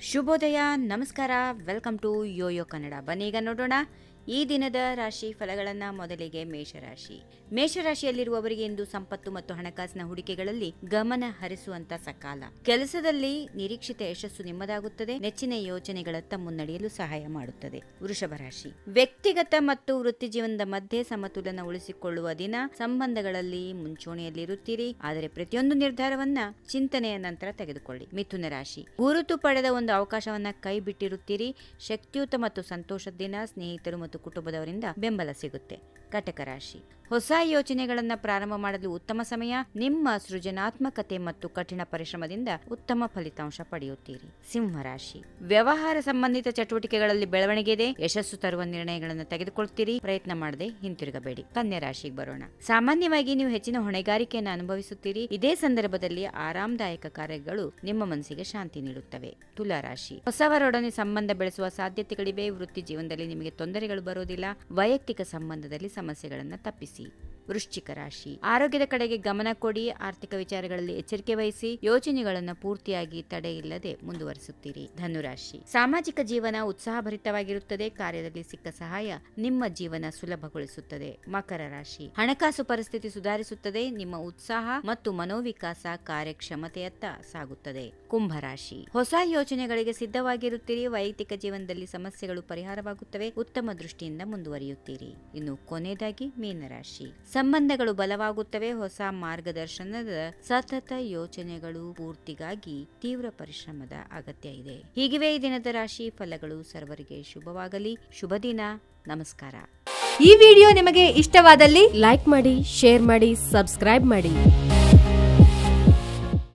ಶುಭೋದಯ ನಮಸ್ಕಾರ welcome to Yoyo Kannada ಬನ್ನೀಗ ನೋಡೋಣ ಈ ದಿನದ ರಾಶಿ ಫಲಗಳನ್ನ ಮೊದಲಿಗೆ ಮೇಷರಾಶಿ ಮೇಷರಾಶಿಯಲ್ಲಿರುವವರಿಗೆ ಇಂದು ಸಂಪತ್ತು ಮತ್ತು ಹಣಕಾಸಿನ ಹೂಡಿಕೆಗಳಲ್ಲಿ ಗಮನ ಹರಿಸುವಂತ ಸಕಾಲ ಕೆಲಸದಲ್ಲಿ ನಿರೀಕ್ಷಿತ ಯಶಸ್ಸು ನಿಮ್ಮದಾಗುತ್ತದೆ ನೆಚ್ಚಿನ ಯೋಜನೆಗಳತ್ತ ಮುನ್ನಡೆಯಲು ಸಹಾಯ ಮಾಡುತ್ತದೆ ವೃಷಭ ರಾಶಿ ವ್ಯಕ್ತಿಗತ ಮತ್ತು ವೃತ್ತಿ ಜೀವನದ ಮಧ್ಯೆ ಸಮತೋಲನ ಉಳಿಸಿಕೊಳ್ಳುವ ದಿನ ಸಂಬಂಧಗಳಲ್ಲಿ ಮುಂಚೂಣಿಯಲ್ಲಿರುತ್ತೀರಿ ಆದರೆ ಪ್ರತಿಯೊಂದು ನಿರ್ಧಾರವನ್ನ ಚಿಂತನೆಯ ನಂತರ ತೆಗೆದುಕೊಳ್ಳಿ ಮಿಥುನ ರಾಶಿ ಗುರುತು ಪಡೆದ ಒಂದು ಅವಕಾಶವನ್ನ ಕೈ ಬಿಟ್ಟಿರುತ್ತೀರಿ ಶಕ್ತಿಯುತ ಮತ್ತು ಸಂತೋಷದ ದಿನ ಸ್ನೇಹಿತರು ಮತ್ತು ಕುಟುಂಬದವರಿಂದ ಬೆಂಬಲ ಸಿಗುತ್ತೆ ಕಟಕ ರಾಶಿ ಹೊಸ ಯೋಜನೆಗಳನ್ನ ಪ್ರಾರಂಭ ಮಾಡಲು ಉತ್ತಮ ಸಮಯ ನಿಮ್ಮ ಸೃಜನಾತ್ಮಕತೆ ಮತ್ತು ಕಠಿಣ ಪರಿಶ್ರಮದಿಂದ ಉತ್ತಮ ಫಲಿತಾಂಶ ಪಡೆಯುತ್ತೀರಿ ಸಿಂಹ ರಾಶಿ ವ್ಯವಹಾರ ಸಂಬಂಧಿತ ಚಟುವಟಿಕೆಗಳಲ್ಲಿ ಬೆಳವಣಿಗೆ ಇದೆ ಯಶಸ್ಸು ತರುವ ನಿರ್ಣಯಗಳನ್ನು ತೆಗೆದುಕೊಳ್ತೀರಿ ಪ್ರಯತ್ನ ಮಾಡದೆ ಹಿಂತಿರುಗಬೇಡಿ ಕನ್ಯಾ ರಾಶಿಗೆ ಬರೋಣ ಸಾಮಾನ್ಯವಾಗಿ ನೀವು ಹೆಚ್ಚಿನ ಹೊಣೆಗಾರಿಕೆಯನ್ನು ಅನುಭವಿಸುತ್ತೀರಿ ಇದೇ ಸಂದರ್ಭದಲ್ಲಿ ಆರಾಮದಾಯಕ ಕಾರ್ಯಗಳು ನಿಮ್ಮ ಮನಸ್ಸಿಗೆ ಶಾಂತಿ ನೀಡುತ್ತವೆ ತುಲಾ ರಾಶಿ ಹೊಸವರೊಡನೆ ಸಂಬಂಧ ಬೆಳೆಸುವ ಸಾಧ್ಯತೆಗಳಿವೆ ವೃತ್ತಿ ಜೀವನದಲ್ಲಿ ನಿಮಗೆ ತೊಂದರೆಗಳು ಬರೋದಿಲ್ಲ ವೈಯಕ್ತಿಕ ಸಂಬಂಧದಲ್ಲಿ ಸಮಸ್ಯೆಗಳನ್ನು ತಪ್ಪಿಸಿ ವೃಶ್ಚಿಕ ರಾಶಿ ಆರೋಗ್ಯದ ಕಡೆಗೆ ಗಮನ ಕೊಡಿ ಆರ್ಥಿಕ ವಿಚಾರಗಳಲ್ಲಿ ಎಚ್ಚರಿಕೆ ವಹಿಸಿ ಯೋಜನೆಗಳನ್ನು ಪೂರ್ತಿಯಾಗಿ ತಡೆ ಇಲ್ಲದೆ ಮುಂದುವರಿಸುತ್ತೀರಿ ಧನುರಾಶಿ ಸಾಮಾಜಿಕ ಜೀವನ ಉತ್ಸಾಹಭರಿತವಾಗಿರುತ್ತದೆ ಕಾರ್ಯದಲ್ಲಿ ಸಿಕ್ಕ ಸಹಾಯ ನಿಮ್ಮ ಜೀವನ ಸುಲಭಗೊಳಿಸುತ್ತದೆ ಮಕರ ರಾಶಿ ಹಣಕಾಸು ಪರಿಸ್ಥಿತಿ ಸುಧಾರಿಸುತ್ತದೆ ನಿಮ್ಮ ಉತ್ಸಾಹ ಮತ್ತು ಮನೋವಿಕಾಸ ಕಾರ್ಯಕ್ಷಮತೆಯತ್ತ ಸಾಗುತ್ತದೆ ಕುಂಭರಾಶಿ ಹೊಸ ಯೋಜನೆಗಳಿಗೆ ಸಿದ್ಧವಾಗಿರುತ್ತೀರಿ ವೈಯಕ್ತಿಕ ಜೀವನದಲ್ಲಿ ಸಮಸ್ಯೆಗಳು ಪರಿಹಾರವಾಗುತ್ತವೆ ಉತ್ತಮ ದೃಷ್ಟಿಯಿಂದ ಮುಂದುವರಿಯುತ್ತೀರಿ ಇನ್ನು ಕೊನೆಯದಾಗಿ ಮೀನರಾಶಿ ಸಂಬಂಧಗಳು ಬಲವಾಗುತ್ತವೆ ಹೊಸ ಮಾರ್ಗದರ್ಶನದ ಸತತ ಯೋಚನೆಗಳು ಪೂರ್ತಿಗಾಗಿ ತೀವ್ರ ಪರಿಶ್ರಮದ ಅಗತ್ಯ ಇದೆ ಹೀಗಿವೆ ಈ ದಿನದ ರಾಶಿ ಫಲಗಳು ಸರ್ವರಿಗೆ ಶುಭವಾಗಲಿ ಶುಭ ದಿನ ನಮಸ್ಕಾರ ಈ ವಿಡಿಯೋ ನಿಮಗೆ ಇಷ್ಟವಾದಲ್ಲಿ ಲೈಕ್ ಮಾಡಿ ಶೇರ್ ಮಾಡಿ ಸಬ್ಸ್ಕ್ರೈಬ್ ಮಾಡಿ